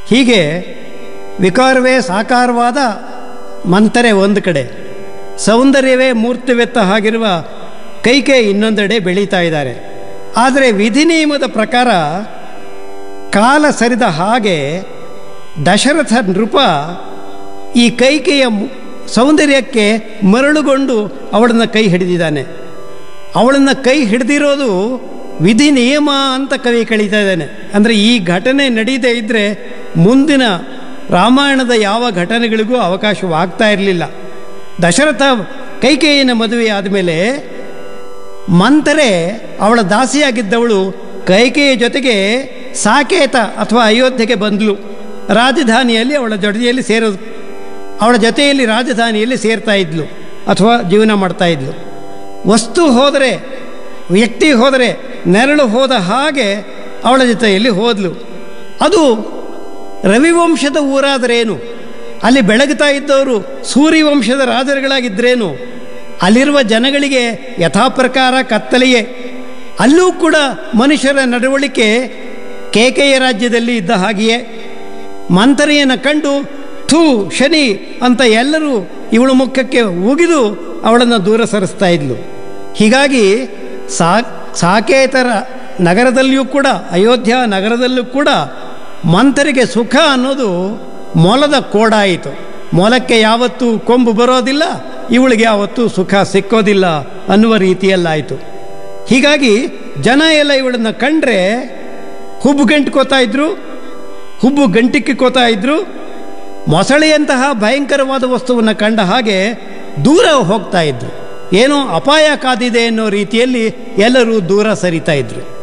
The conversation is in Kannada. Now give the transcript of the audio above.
ಹೀಗೆ ವಿಕಾರವೇ ಸಾಕಾರವಾದ ಮಂತರೆ ಒಂದು ಕಡೆ ಸೌಂದರ್ಯವೇ ಮೂರ್ತಿವೆತ್ತ ಹಾಗಿರುವ ಕೈಕೆ ಇನ್ನೊಂದೆಡೆ ಬೆಳೀತಾ ಇದ್ದಾರೆ ಆದರೆ ವಿಧಿ ನಿಯಮದ ಪ್ರಕಾರ ಕಾಲ ಸರಿದ ಹಾಗೆ ದಶರಥ ನೃಪ ಈ ಕೈಕೆಯ ಮು- ಸೌಂದರ್ಯಕ್ಕೆ ಮರಳುಗೊಂಡು ಅವಳನ್ನು ಕೈ ಹಿಡಿದಿದ್ದಾನೆ ಅವಳನ್ನು ಕೈ ಹಿಡಿದಿರೋದು ವಿಧಿ ನಿಯಮ ಅಂತ ಕವಿ ಕಳೀತಾ ಇದ್ದಾನೆ ಅಂದರೆ ಈ ಘಟನೆ ನಡೀದೇ ಇದ್ದರೆ ಮುಂದಿನ ರಾಮಾಯಣದ ಯಾವ ಘಟನೆಗಳಿಗೂ ಅವಕಾಶವಾಗ್ತಾ ಇರಲಿಲ್ಲ ದಶರಥ ಕೈಕೇಯಿನ ಮದುವೆ ಆದಮೇಲೆ ಮಂತರೆ ಅವಳ ದಾಸಿಯಾಗಿದ್ದವಳು ಕೈಕೇಯ ಜೊತೆಗೆ ಸಾಕೇತ ಅಥವಾ ಅಯೋಧ್ಯೆಗೆ ಬಂದಳು ರಾಜಧಾನಿಯಲ್ಲಿ ಅವಳ ಜೊತೆಯಲ್ಲಿ ಸೇರೋದು ಅವಳ ಜೊತೆಯಲ್ಲಿ ರಾಜಧಾನಿಯಲ್ಲಿ ಸೇರ್ತಾ ಇದ್ಲು ಅಥವಾ ಜೀವನ ಮಾಡ್ತಾ ಇದ್ಲು ವಸ್ತು ಹೋದರೆ ವ್ಯಕ್ತಿ ಹೋದರೆ ನೆರಳು ಹೋದ ಹಾಗೆ ಅವಳ ಜೊತೆಯಲ್ಲಿ ಹೋದ್ಲು ಅದು ರವಿವಂಶದ ಊರಾದರೇನು ಅಲ್ಲಿ ಬೆಳಗುತ್ತಾ ಇದ್ದವರು ಸೂರ್ಯವಂಶದ ರಾಜರುಗಳಾಗಿದ್ದರೇನು ಅಲ್ಲಿರುವ ಜನಗಳಿಗೆ ಯಥಾಪ್ರಕಾರ ಕತ್ತಲೆಯೇ ಅಲ್ಲೂ ಕೂಡ ಮನುಷ್ಯರ ನಡವಳಿಕೆ ಕೇಕೆಯ ರಾಜ್ಯದಲ್ಲಿ ಇದ್ದ ಹಾಗೆಯೇ ಮಂಥರೆಯನ್ನು ಕಂಡು ಥೂ ಶನಿ ಅಂತ ಎಲ್ಲರೂ ಇವಳ ಮುಖಕ್ಕೆ ಉಗಿದು ಅವಳನ್ನು ದೂರ ಸರಿಸ್ತಾ ಇದ್ಲು ಹೀಗಾಗಿ ಸಾ ಸಾಕೇತರ ನಗರದಲ್ಲಿಯೂ ಕೂಡ ಅಯೋಧ್ಯ ನಗರದಲ್ಲೂ ಕೂಡ ಮಂಥರಿಗೆ ಸುಖ ಅನ್ನೋದು ಮೊಲದ ಕೋಡಾಯಿತು ಮೊಲಕ್ಕೆ ಯಾವತ್ತೂ ಕೊಂಬು ಬರೋದಿಲ್ಲ ಇವಳಿಗೆ ಯಾವತ್ತೂ ಸುಖ ಸಿಕ್ಕೋದಿಲ್ಲ ಅನ್ನುವ ರೀತಿಯಲ್ಲಾಯಿತು ಹೀಗಾಗಿ ಜನ ಎಲ್ಲ ಇವಳನ್ನು ಕಂಡ್ರೆ ಹುಬ್ಬು ಗಂಟ್ಕೋತಾ ಇದ್ರು ಹುಬ್ಬು ಗಂಟಿಕ್ಕೋತಾ ಇದ್ರು ಮೊಸಳೆಯಂತಹ ಭಯಂಕರವಾದ ವಸ್ತುವನ್ನು ಕಂಡ ಹಾಗೆ ದೂರ ಹೋಗ್ತಾ ಇದ್ರು ಏನೋ ಅಪಾಯ ಕಾದಿದೆ ಅನ್ನೋ ರೀತಿಯಲ್ಲಿ ಎಲ್ಲರೂ ದೂರ ಸರಿತಾ ಇದ್ರು